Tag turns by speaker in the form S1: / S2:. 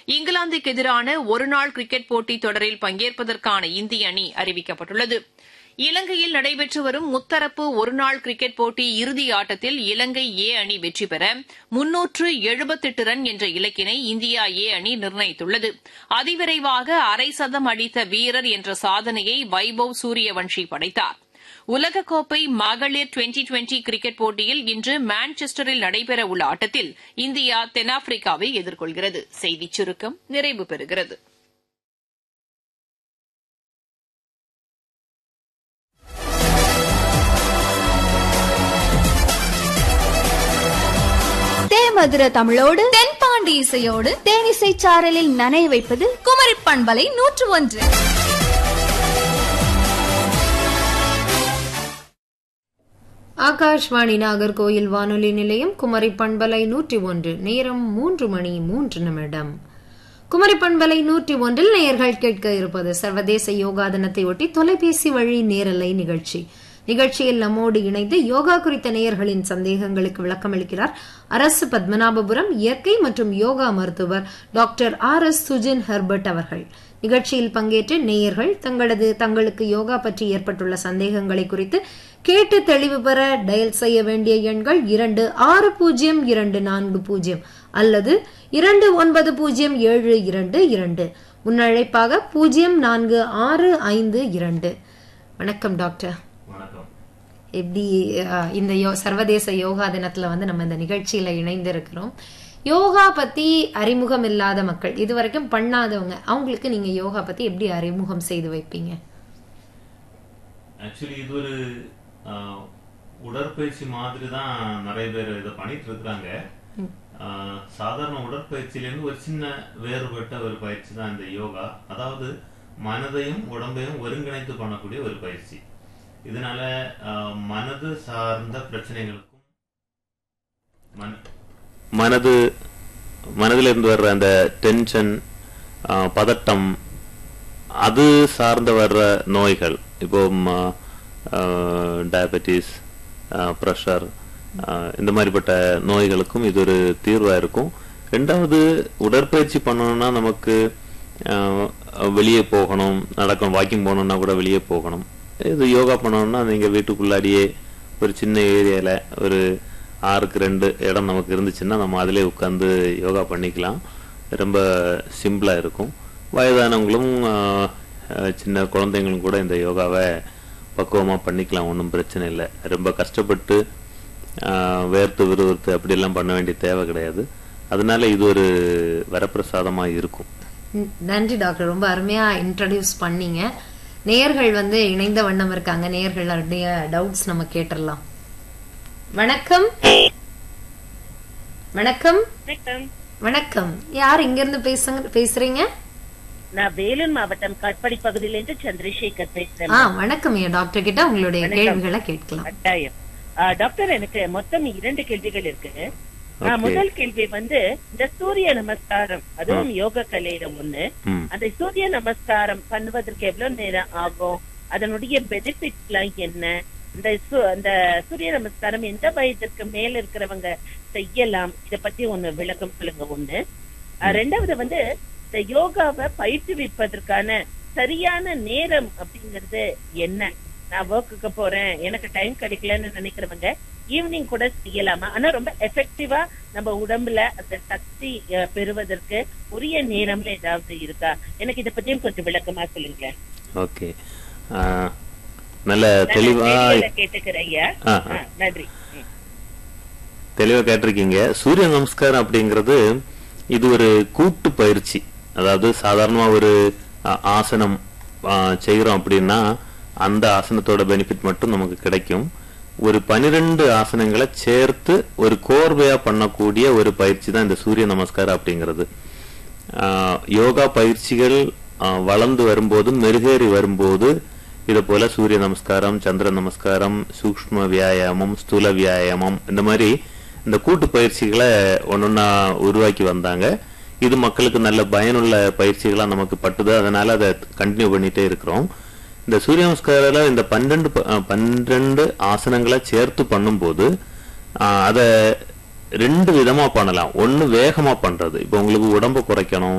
S1: இங்கிலாந்துக்கு எதிரான ஒருநாள் கிரிக்கெட் போட்டித் தொடரில் பங்கேற்பதற்கான இந்திய அணி அறிவிக்கப்பட்டுள்ளது இலங்கையில் நடைபெற்று வரும் முத்தரப்பு ஒருநாள் கிரிக்கெட் போட்டி இறுதி ஆட்டத்தில் இலங்கை ஏ அணி வெற்றி பெற முன்னூற்று எழுபத்தெட்டு ரன் என்ற இலக்கினை இந்தியா ஏ அணி நிர்ணயித்துள்ளது அதிவிரைவாக அரை சதம் அடித்த வீரர் என்ற சாதனையை வைபவ் சூரியவன்ஷி படைத்தார் உலகக்கோப்பை மகளிர் டுவெண்டி டுவெண்டி கிரிக்கெட் போட்டியில் இன்று மான்செஸ்டரில் நடைபெறவுள்ள ஆட்டத்தில் இந்தியா தென்னாப்பிரிக்காவை எதிர்கொள்கிறது செய்திச் சுருக்கம் நிறைவு பெறுகிறது
S2: தேமதுர தமிழோடு
S3: தென்பாண்டி இசையோடு
S2: தேனிசை சாரலில் நனைய வைப்பது
S3: குமரி பண்பலை நூற்று ஒன்று
S4: ஆகாஷ்வாணி நாகர்கோயில் வானொலி நிலையம் குமரி பண்பலை நூற்றி ஒன்று நேரம் மூன்று மணி மூன்று நிமிடம் குமரி பண்பலை நூற்றி ஒன்றில் நேயர்கள் கேட்க இருப்பது சர்வதேச யோகா தினத்தை ஒட்டி தொலைபேசி வழி நேரலை நிகழ்ச்சி நிகழ்ச்சியில் நம்மோடு இணைந்து யோகா குறித்த நேயர்களின் சந்தேகங்களுக்கு விளக்கமளிக்கிறார் அரசு பத்மநாபபுரம் இயற்கை மற்றும் யோகா மருத்துவர் doctor R S Sujin Herbert அவர்கள் நிகழ்ச்சியில் பங்கேற்று நேயர்கள் தங்களது தங்களுக்கு யோகா பற்றி ஏற்பட்டுள்ள சந்தேகங்களை குறித்து கேட்டு தெளிவு பெற டயல் செய்ய வேண்டிய எண்கள் இரண்டு ஆறு பூஜ்ஜியம் இரண்டு நான்கு பூஜ்ஜியம் அல்லது இரண்டு ஒன்பது பூஜ்ஜியம் ஏழு இரண்டு இரண்டு முன்னழைப்பாக பூஜ்ஜியம் நான்கு ஆறு ஐந்து இரண்டு வணக்கம் டாக்டர்
S5: வணக்கம்
S4: எப்படி அஹ், இந்த யோ சர்வதேச யோகா தினத்துல வந்து நம்ம இந்த நிகழ்ச்சியில இணைந்து இருக்கிறோம் யோகா பத்தி அறிமுகம் இல்லாத மக்கள் இது வரைக்கும் பண்ணாதவங்க அவங்களுக்கு நீங்க யோகா பத்தி எப்படி அறிமுகம் செய்து வைப்பீங்க
S5: ஆக்சுவலி இது ஒரு ஆஹ், உடற்பயிற்சி மாதிரி தான் நிறைய பேர் இதை பண்ணிட்டு இருக்கிறாங்க ஆஹ், சாதாரண உடற்பயிற்சியிலேருந்து ஒரு சின்ன வேறுபட்ட ஒரு பயிற்சி தான் இந்த யோகா அதாவது மனதையும் உடம்பையும் ஒருங்கிணைத்து பண்ணக்கூடிய ஒரு பயிற்சி இதனால ஆஹ், மனது சார்ந்த பிரச்சனைகளுக்கும் மன மனது மனதிலிருந்து வர்ற அந்த டென்ஷன் பதட்டம் அது சார்ந்து வர்ற நோய்கள் இப்போ டயபெட்டிஸ் ப்ரெஷர் இந்த மாதிரிப்பட்ட நோய்களுக்கும் இது ஒரு தீர்வாக இருக்கும் ரெண்டாவது உடற்பயிற்சி பண்ணணும்னா நமக்கு ஆஹ், வெளியே போகணும் நடக்கணும் வாக்கிங் போகணும்னா கூட வெளியே போகணும் இது யோகா பண்ணணும்னா நீங்கள் வீட்டுக்குள்ளாடியே ஒரு சின்ன ஏரியாவில் ஒரு ஆறுக்கு ரெண்டு இடம் நமக்கு இருந்துச்சுன்னா நம்ம அதிலே உட்காந்து யோகா பண்ணிக்கலாம் ரொம்ப சிம்பிளாக இருக்கும் வயதானவங்களும் ஆஹ், ஆஹ், சின்ன குழந்தைங்களும் கூட இந்த யோகாவை பக்குவமாக பண்ணிக்கலாம் ஒன்றும் பிரச்சனை இல்லை ரொம்ப கஷ்டப்பட்டு ஆஹ், வேர்த்து விறுவிறுத்து அப்படியெல்லாம் பண்ண வேண்டிய தேவை கிடையாது அதனால இது ஒரு வரப்பிரசாதமாக இருக்கும்
S4: ம், நன்றி டாக்டர் ரொம்ப அருமையா இன்ட்ரடியூஸ் பண்ணீங்க நேயர்கள் வந்து இணைந்த வண்ணம் இருக்காங்க நேயர்களுடைய டவுட்ஸ் நம்ம கேட்டுடலாம் வணக்கம் வணக்கம்
S6: வணக்கம்
S4: வணக்கம் யார் இங்க இருந்து பேசுங்க பேசுறீங்க
S6: நான் வேலூர் மாவட்டம் காட்பாடி பகுதியிலிருந்து சந்திரசேகர் பேசுறேன்
S4: ஆ வணக்கம் ஐயா டாக்டர் கிட்ட உங்களுடைய கேள்விகளை கேட்கலாம்
S6: கட்டாயம் ஆ, டாக்டர் எனக்கு மொத்தம் இரண்டு கேள்விகள் இருக்கு ஆ,
S5: Okay.
S6: முதல் கேள்வி வந்து இந்த சூரிய நமஸ்காரம் அதுவும் யோக கலையில ஒண்ணு
S5: ம்
S6: அந்த சூரிய நமஸ்காரம் பண்ணுவதற்கு எவ்வளவு நேரம் ஆகும் அதனுடைய பெனிஃபிட்ஸ் எல்லாம் என்ன இந்த சு- அந்த சூரிய நமஸ்காரம் எந்த வயதிற்கு மேல இருக்கிறவங்க செய்யலாம் இத பத்தி ஒண்ணு விளக்கம் சொல்லுங்க ஒண்ணு அஹ் ரெண்டாவது வந்து இந்த யோகாவை பயிற்றுவிப்பதற்கான சரியான நேரம் அப்படிங்கறது என்ன நான் ஒர்க்குக்கு போறேன் எனக்கு டைம் கிடைக்கலன்னு நினைக்கிறவங்க ஈவினிங் கூட செய்யலாமா ஆனா ரொம்ப எஃபெக்டிவா நம்ம உடம்புல அந்த சக்தி அஹ், பெறுவதற்கு உரிய நேரம்ல ஏதாவது இருக்கா எனக்கு இத பத்தியும் கொஞ்சம் விளக்கமா சொல்லுங்களேன்
S5: ஓகே நல்ல தெளிவா
S6: ரேடியோல கேட்டுக்கிறேன் ஐயா
S5: ஆ, ஆ.
S6: ஆ, நன்றி ம்.
S5: தெளிவா கேட்டிருக்கீங்க சூரிய நமஸ்காரம் அப்படிங்கிறது இது ஒரு கூட்டு பயிற்சி அதாவது சாதாரணமா ஒரு ஆ, ஆசனம் ஆ, செய்றோம் அப்படின்னா அந்த ஆசனத்தோட பெனிஃபிட் மட்டும் நமக்கு கிடைக்கும் ஒரு பனிரெண்டு ஆசனங்களை சேர்த்து ஒரு கோர்வையா பண்ணக்கூடிய ஒரு பயிற்சி தான் இந்த சூரிய நமஸ்காரம் அப்படிங்கிறது ஆஹ் யோகா பயிற்சிகள் ஆஹ் வளர்ந்து வரும்போதும் மெருகேறி வரும்போது இது போல சூரிய நமஸ்காரம் சந்திர நமஸ்காரம் சூக்ஷ்ம வியாயாமம் ஸ்தூல வியாயாமம் இந்த மாதிரி இந்த கூட்டு பயிற்சிகளை ஒன்னொன்னா உருவாக்கி வந்தாங்க இது மக்களுக்கு நல்ல பயனுள்ள பயிற்சிகளா நமக்கு பட்டுது அதனால அதை கண்டினியூ பண்ணிட்டே இருக்கிறோம் இந்த சூரிய நமஸ்காரில் இந்த பன்னெண்டு ப- அஹ் பன்னிரண்டு ஆசனங்களை சேர்த்து பண்ணும்போது ஆஹ் அதை ரெண்டு விதமா பண்ணலாம் ஒன்னு வேகமா பண்றது இப்போ உங்களுக்கு உடம்ப குறைக்கணும்